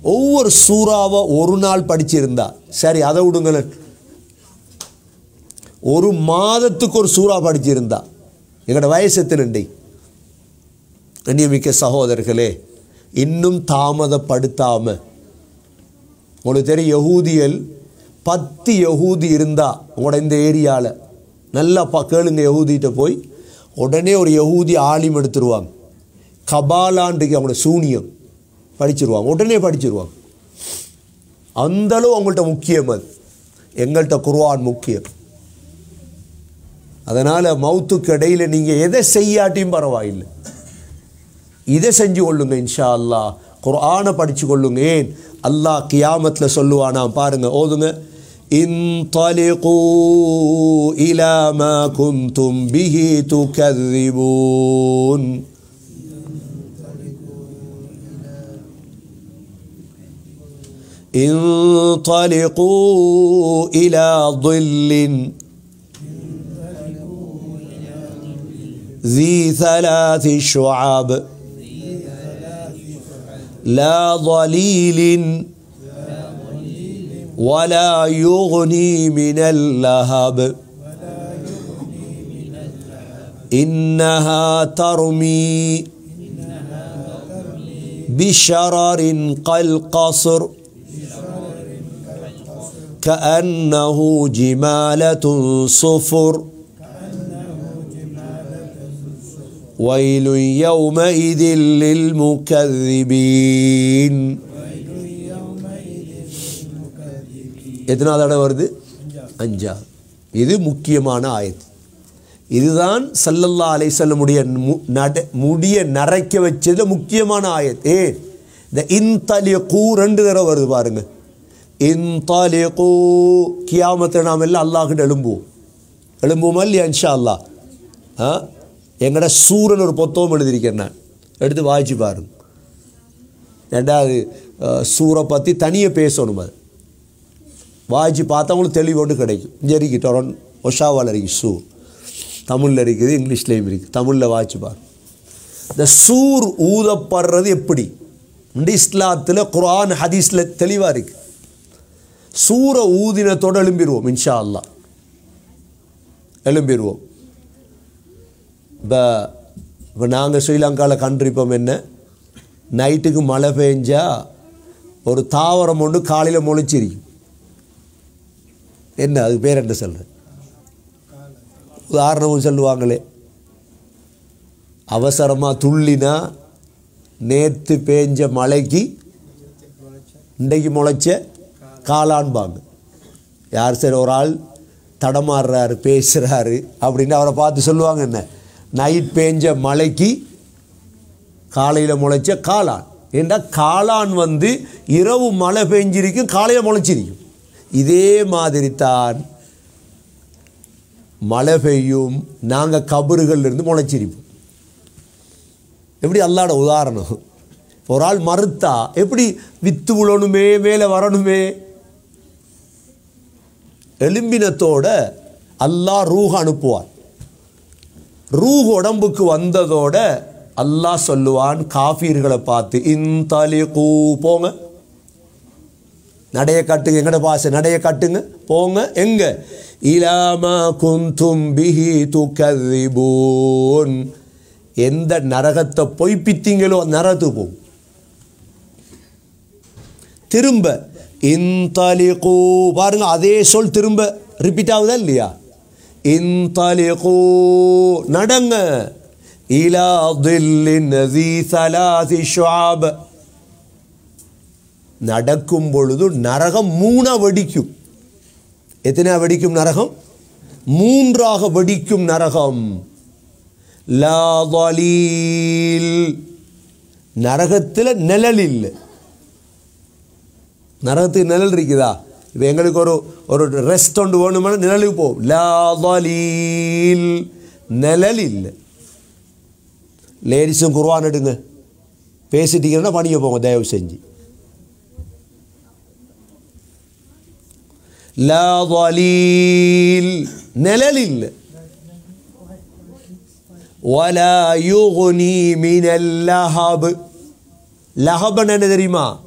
ஒவ்வொரு சூறாவை ஒரு நாள் படிச்சிருந்தா சரி அதை விடுங்களேன் ஒரு மாதத்துக்கு ஒரு சூறா படிச்சிருந்தா எங்களோட வயசு எத்தனை கண்ணியமிக்க சகோதரர்களே இன்னும் தாமதப்படுத்தாம உங்களுக்கு தெரியும் யகூதியல் பத்து யகூதி இருந்தா உங்களோட இந்த ஏரியாவில் நல்லா பா கேளுங்க யகூதிகிட்ட போய் உடனே ஒரு யகூதி ஆலிம் எடுத்துருவாங்க கபாலான்றைக்கு அவங்களோட சூனியம் படிச்சிருவாங்க உடனே படிச்சிருவாங்க அந்தளவு அவங்கள்ட்ட முக்கியம் அது எங்கள்கிட்ட குர்ஆன் முக்கியம் அதனால் மவுத்துக்கு இடையில் நீங்கள் எதை செய்யாட்டியும் பரவாயில்லை இதை செஞ்சு கொள்ளுங்க இன்ஷா அல்லாஹ் குர்ஆனை படிச்சு கொள்ளுங்க ஏன் அல்லாஹ் கியாமத்தில் சொல்லுவானா பாருங்க ஓதுங்க انطلقوا إلى ما كنتم به تكذبون انطلقوا إلى ظل ذي ثلاث شعاب لا ظليل ولا يغني من اللهب إنها ترمي بشرر كالقصر كأنه جمالة صفر ويل يومئذ للمكذبين எத்தனாவது தடவை வருது அஞ்சா இது முக்கியமான ஆயத்து இதுதான் சல்லல்லா அலைசல்லமுடைய நட முடிய நரைக்க வச்சது முக்கியமான ஆயத் ஏ இந்த இன்தலியக்கூ ரெண்டு தடவை வருது பாருங்க இன்தலியக்கூ கியாமத்தை நாம் எல்லாம் அல்லாஹ்கிட்ட எழும்புவோம் எழும்புவோமா இல்லையா இன்ஷா அல்லாஹ் ஆ எங்கட சூரன் ஒரு புத்தகம் எழுதியிருக்கேன் நான் எடுத்து வாய்ச்சி பாருங்க ரெண்டாவது அஹ், சூரை பற்றி தனியாக பேசணும் அது வாய்ச்சி பார்த்தவங்களுக்கு தெளிவோடு கிடைக்கும் இங்கே இருக்கு டொரன் ஒஷாவால் இருக்கு சூர் தமிழில் இருக்குது இங்கிலீஷ்லேயும் இருக்குது தமிழில் வாய்ச்சி பாரு இந்த சூர் ஊதப்படுறது எப்படி இந்த இஸ்லாத்தில் குர்ஆன் ஹதீஸில் தெளிவாக இருக்குது சூரை ஊதினத்தோடு எழும்பிடுவோம் இன்ஷா அல்லாஹ் எழும்பிடுவோம் இப்போ இப்போ நாங்கள் ஸ்ரீலங்காவில் கண்டிருப்போம் என்ன நைட்டுக்கு மழை பெஞ்சா ஒரு தாவரம் ஒன்று காலையில் முளைச்சிருக்கும் என்ன அது பேர் என்ன சொல்கிறேன் உதாரணமும் சொல்லுவாங்களே அவசரமாக துள்ளினா நேற்று பேஞ்ச மழைக்கு இன்றைக்கு முளைச்ச காளான்பாங்க யார் சரி ஒரு ஆள் தடமாறுறாரு பேசுகிறாரு அப்படின்னு அவரை பார்த்து சொல்லுவாங்க என்ன நைட் பேஞ்ச மழைக்கு காலையில் முளைச்ச காளான் ஏண்டா காளான் வந்து இரவு மழை பெஞ்சிருக்கும் காலையில் முளைச்சிருக்கும் இதே மாதிரி தான் மழை பெய்யும் நாங்கள் கபறுகள்ல இருந்து முளைச்சிருப்போம் எப்படி அல்லாட உதாரணம் ஒரு ஆள் மறுத்தா எப்படி வித்து விழணுமே மேலே வரணுமே எலும்பினத்தோட அல்லாஹ் ரூஹ் அனுப்புவார் ரூஹ் உடம்புக்கு வந்ததோட அல்லாஹ் சொல்லுவான் காஃபீர்களை பார்த்து இந்தலிகூ போங்க நடைய காட்டுங்க எங்கட பாச நடைய காட்டுங்க போங்க எங்க இலாமா குந்தும் பிஹி துகதிபூன் எந்த நரகத்தை பொய்ப்பித்தீங்களோ அந்த நரகத்துக்கு போகும் திரும்ப இந்தலிகூ பாருங்க அதே சொல் திரும்ப ரிப்பீட் ஆகுதா இல்லையா இந்தலிகூ நடங்க இலா தில்லின் ذي ثلاث شعاب நடக்கும் பொழுது நரகம் மூணா வெடிக்கும் எத்தனை வெடிக்கும் நரகம் மூன்றாக வெடிக்கும் நரகம் லா ضليل நரகத்தில் நிழல் இல்லை நரகத்துக்கு நிழல் இருக்குதா இப்போ எங்களுக்கு ஒரு ஒரு ரெஸ்ட் ஒன்று வேணுமானா நிழலுக்கு போகும் லா ضليل நிழல் இல்லை லேடிஸும் குர்வான் எடுங்க பேசிட்டீங்கன்னா பணிய போங்க தயவு செஞ்சு லா ضليل நிழல் இல்லை ولا يغني من اللهب லஹபன் என்ன தெரியுமா